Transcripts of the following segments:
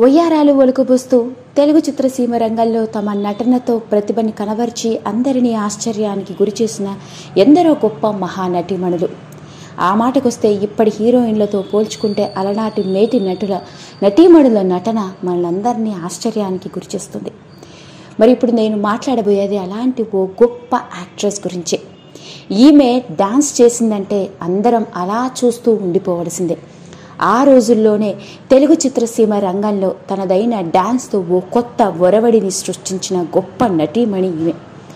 ఒయ్యారాలు ఒలుకుబూస్తూ తెలుగు చిత్రసీమ రంగంలో తమ నటనతో ప్రతిభని కనబర్చి అందరినీ ఆశ్చర్యానికి గురిచేసిన ఎందరో గొప్ప మహానటీమణులు ఆ మాటకొస్తే ఇప్పటి హీరోయిన్లతో పోల్చుకుంటే అలనాటి మేటి నటుల నటీమణుల నటన మనలందరినీ ఆశ్చర్యానికి గురిచేస్తుంది మరి ఇప్పుడు నేను మాట్లాడబోయేది అలాంటి ఓ గొప్ప యాక్ట్రెస్ గురించి ఈమె డాన్స్ చేసిందంటే అందరం అలా చూస్తూ ఉండిపోవలసిందే ఆ రోజుల్లోనే తెలుగు చిత్రసీమ రంగంలో తనదైన డాన్స్తో ఓ కొత్త ఒరవడిని సృష్టించిన గొప్ప నటీమణి ఈమె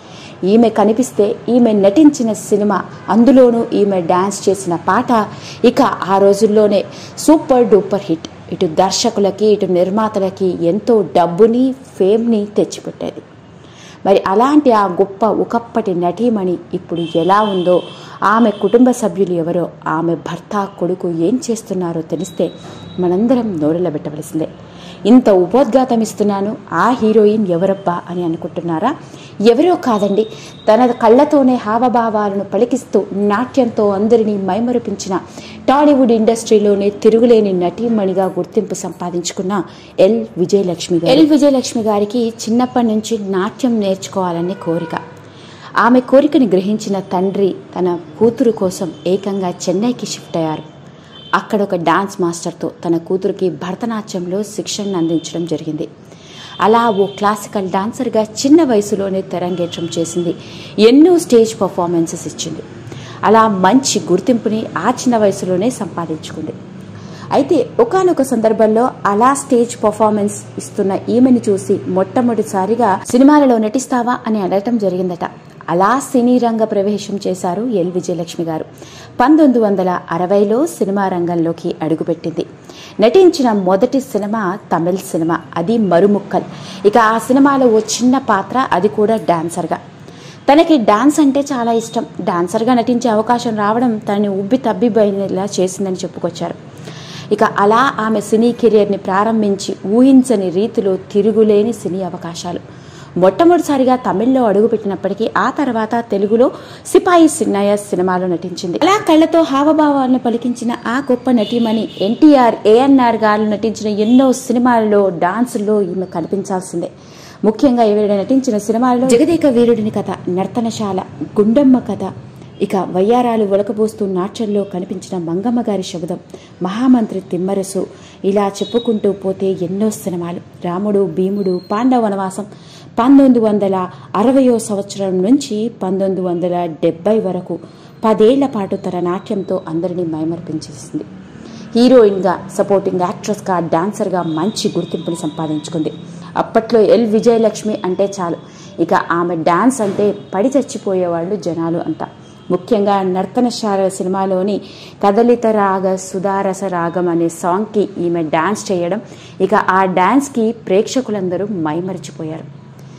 ఈమె కనిపిస్తే ఈమె నటించిన సినిమా అందులోనూ ఈమె డాన్స్ చేసిన పాట ఇక ఆ రోజుల్లోనే సూపర్ డూపర్ హిట్ ఇటు దర్శకులకి ఇటు నిర్మాతలకి ఎంతో డబ్బుని ఫేమ్ని తెచ్చిపెట్టేది మరి అలాంటి ఆ గొప్ప ఒకప్పటి నటీమణి ఇప్పుడు ఎలా ఉందో ఆమె కుటుంబ సభ్యులు ఎవరో ఆమె భర్త కొడుకు ఏం చేస్తున్నారో తెలిస్తే మనందరం నోరెళ్ళబెట్టవలసిందే ఇంత ఉపోద్ఘాతం ఇస్తున్నాను ఆ హీరోయిన్ ఎవరబ్బా అని అనుకుంటున్నారా ఎవరో కాదండి తన కళ్ళతోనే హావభావాలను పలికిస్తూ నాట్యంతో అందరినీ మైమరిపించిన టాలీవుడ్ ఇండస్ట్రీలోనే తిరుగులేని నటీమణిగా గుర్తింపు సంపాదించుకున్న ఎల్ విజయలక్ష్మి గారు ఎల్ విజయలక్ష్మి గారికి చిన్నప్పటి నుంచి నాట్యం నేర్చుకోవాలనే కోరిక ఆమె కోరికని గ్రహించిన తండ్రి తన కూతురు కోసం ఏకంగా చెన్నైకి షిఫ్ట్ అయ్యారు అక్కడ ఒక డాన్స్ మాస్టర్తో తన కూతురికి భరతనాట్యంలో శిక్షణ అందించడం జరిగింది అలా ఓ క్లాసికల్ డాన్సర్గా చిన్న వయసులోనే తెరంగేట్రం చేసింది ఎన్నో స్టేజ్ పర్ఫార్మెన్సెస్ ఇచ్చింది అలా మంచి గుర్తింపుని ఆ చిన్న వయసులోనే సంపాదించుకుంది అయితే ఒకానొక సందర్భంలో అలా స్టేజ్ పర్ఫార్మెన్స్ ఇస్తున్న ఈమెను చూసి మొట్టమొదటిసారిగా సినిమాలలో నటిస్తావా అని అడగటం జరిగిందట అలా సినీ రంగ ప్రవేశం చేశారు ఎల్ విజయలక్ష్మి గారు పంతొమ్మిది వందల అరవైలో సినిమా రంగంలోకి అడుగుపెట్టింది నటించిన మొదటి సినిమా తమిళ్ సినిమా అది మరుముక్కల్ ఇక ఆ సినిమాలో ఓ చిన్న పాత్ర అది కూడా డాన్సర్గా తనకి డాన్స్ అంటే చాలా ఇష్టం డాన్సర్గా నటించే అవకాశం రావడం తనని ఉబ్బి తబ్బిబోయినలా చేసిందని చెప్పుకొచ్చారు ఇక అలా ఆమె సినీ కెరియర్ని ప్రారంభించి ఊహించని రీతిలో తిరుగులేని సినీ అవకాశాలు మొట్టమొదటిసారిగా తమిళ్లో అడుగుపెట్టినప్పటికీ ఆ తర్వాత తెలుగులో సిపాయి సిన్నయ్య సినిమాలో నటించింది అలా కళ్ళతో హావభావాలను పలికించిన ఆ గొప్ప నటీమణి ఎన్టీఆర్ ఏఎన్ఆర్ గారు నటించిన ఎన్నో సినిమాలలో డాన్సుల్లో ఈమె కనిపించాల్సిందే ముఖ్యంగా ఈవిడ నటించిన సినిమాల్లో జగదేక వీరుడిని కథ నర్తనశాల గుండమ్మ కథ ఇక వయ్యారాలు ఒలకబోస్తూ నాట్యంలో కనిపించిన మంగమ్మ గారి శబ్దం మహామంత్రి తిమ్మరసు ఇలా చెప్పుకుంటూ పోతే ఎన్నో సినిమాలు రాముడు భీముడు పాండవ వనవాసం పంతొమ్మిది వందల అరవయో సంవత్సరం నుంచి పంతొమ్మిది వందల డెబ్బై వరకు పదేళ్ల పాటు తన నాట్యంతో అందరినీ మైమర్పించేసింది హీరోయిన్గా సపోర్టింగ్ యాక్ట్రెస్గా డాన్సర్గా మంచి గుర్తింపుని సంపాదించుకుంది అప్పట్లో ఎల్ విజయలక్ష్మి అంటే చాలు ఇక ఆమె డాన్స్ అంటే పడి చచ్చిపోయేవాళ్ళు జనాలు అంతా ముఖ్యంగా నర్తనశాల సినిమాలోని కదలిత రాగ సుధారస రాగం అనే సాంగ్కి ఈమె డాన్స్ చేయడం ఇక ఆ డాన్స్కి ప్రేక్షకులందరూ మైమరిచిపోయారు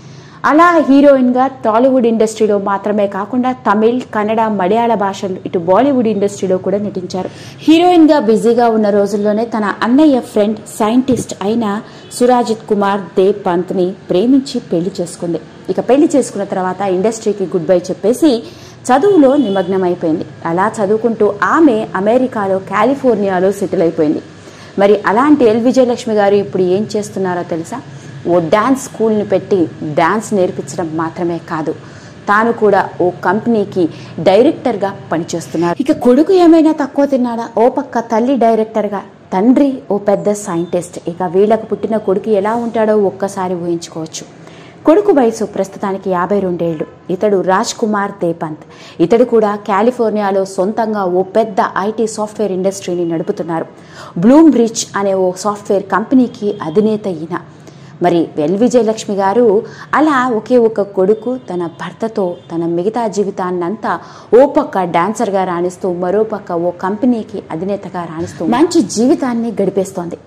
అలా హీరోయిన్గా టాలీవుడ్ ఇండస్ట్రీలో మాత్రమే కాకుండా తమిళ్ కన్నడ మలయాళ భాషలు ఇటు బాలీవుడ్ ఇండస్ట్రీలో కూడా నటించారు హీరోయిన్గా బిజీగా ఉన్న రోజుల్లోనే తన అన్నయ్య ఫ్రెండ్ సైంటిస్ట్ అయిన సురాజిత్ కుమార్ దేవ్ పంత్ని ప్రేమించి పెళ్లి చేసుకుంది ఇక పెళ్లి చేసుకున్న తర్వాత ఇండస్ట్రీకి గుడ్ బై చెప్పేసి చదువులో నిమగ్నమైపోయింది అలా చదువుకుంటూ ఆమె అమెరికాలో కాలిఫోర్నియాలో సెటిల్ అయిపోయింది మరి అలాంటి ఎల్ విజయలక్ష్మి గారు ఇప్పుడు ఏం చేస్తున్నారో తెలుసా ఓ డ్యాన్స్ స్కూల్ని పెట్టి డ్యాన్స్ నేర్పించడం మాత్రమే కాదు తాను కూడా ఓ కంపెనీకి డైరెక్టర్గా పనిచేస్తున్నారు ఇక కొడుకు ఏమైనా తక్కువ తిన్నాడా ఓ పక్క తల్లి డైరెక్టర్గా తండ్రి ఓ పెద్ద సైంటిస్ట్ ఇక వీళ్ళకు పుట్టిన కొడుకు ఎలా ఉంటాడో ఒక్కసారి ఊహించుకోవచ్చు కొడుకు వయసు ప్రస్తుతానికి యాభై రెండేళ్లు ఇతడు రాజ్ కుమార్ దేపంత్ ఇతడు కూడా కాలిఫోర్నియాలో సొంతంగా ఓ పెద్ద ఐటీ సాఫ్ట్వేర్ ఇండస్ట్రీని నడుపుతున్నారు బ్లూమ్ బ్రిడ్జ్ అనే ఓ సాఫ్ట్వేర్ కంపెనీకి అధినేత ఈయన మరి వెల్ విజయలక్ష్మి గారు అలా ఒకే ఒక కొడుకు తన భర్తతో తన మిగతా జీవితాన్నంతా ఓ పక్క డాన్సర్గా రాణిస్తూ మరో పక్క ఓ కంపెనీకి అధినేతగా రాణిస్తూ మంచి జీవితాన్ని గడిపేస్తోంది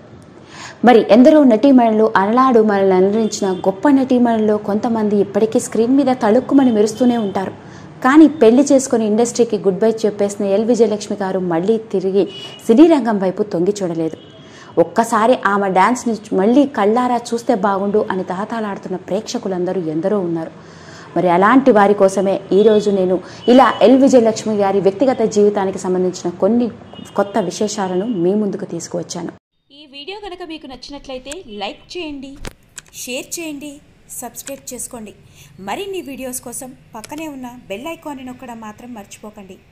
మరి ఎందరో నటీమణులు అలనాడు మనల్ని అలరించిన గొప్ప నటీమణుల్లో కొంతమంది ఇప్పటికీ స్క్రీన్ మీద తళుక్కుమని మెరుస్తూనే ఉంటారు కానీ పెళ్లి చేసుకుని ఇండస్ట్రీకి గుడ్ బై చెప్పేసిన ఎల్ విజయలక్ష్మి గారు మళ్ళీ తిరిగి సినీ రంగం వైపు తొంగి చూడలేదు ఒక్కసారి ఆమె డాన్స్ని మళ్ళీ కళ్ళారా చూస్తే బాగుండు అని తహతాలాడుతున్న ప్రేక్షకులందరూ ఎందరో ఉన్నారు మరి అలాంటి వారి కోసమే ఈరోజు నేను ఇలా ఎల్ విజయలక్ష్మి గారి వ్యక్తిగత జీవితానికి సంబంధించిన కొన్ని కొత్త విశేషాలను మీ ముందుకు తీసుకువచ్చాను ఈ వీడియో కనుక మీకు నచ్చినట్లయితే లైక్ చేయండి షేర్ చేయండి సబ్స్క్రైబ్ చేసుకోండి మరిన్ని వీడియోస్ కోసం పక్కనే ఉన్న బెల్ ఐకాన్ని నొక్కడం మాత్రం మర్చిపోకండి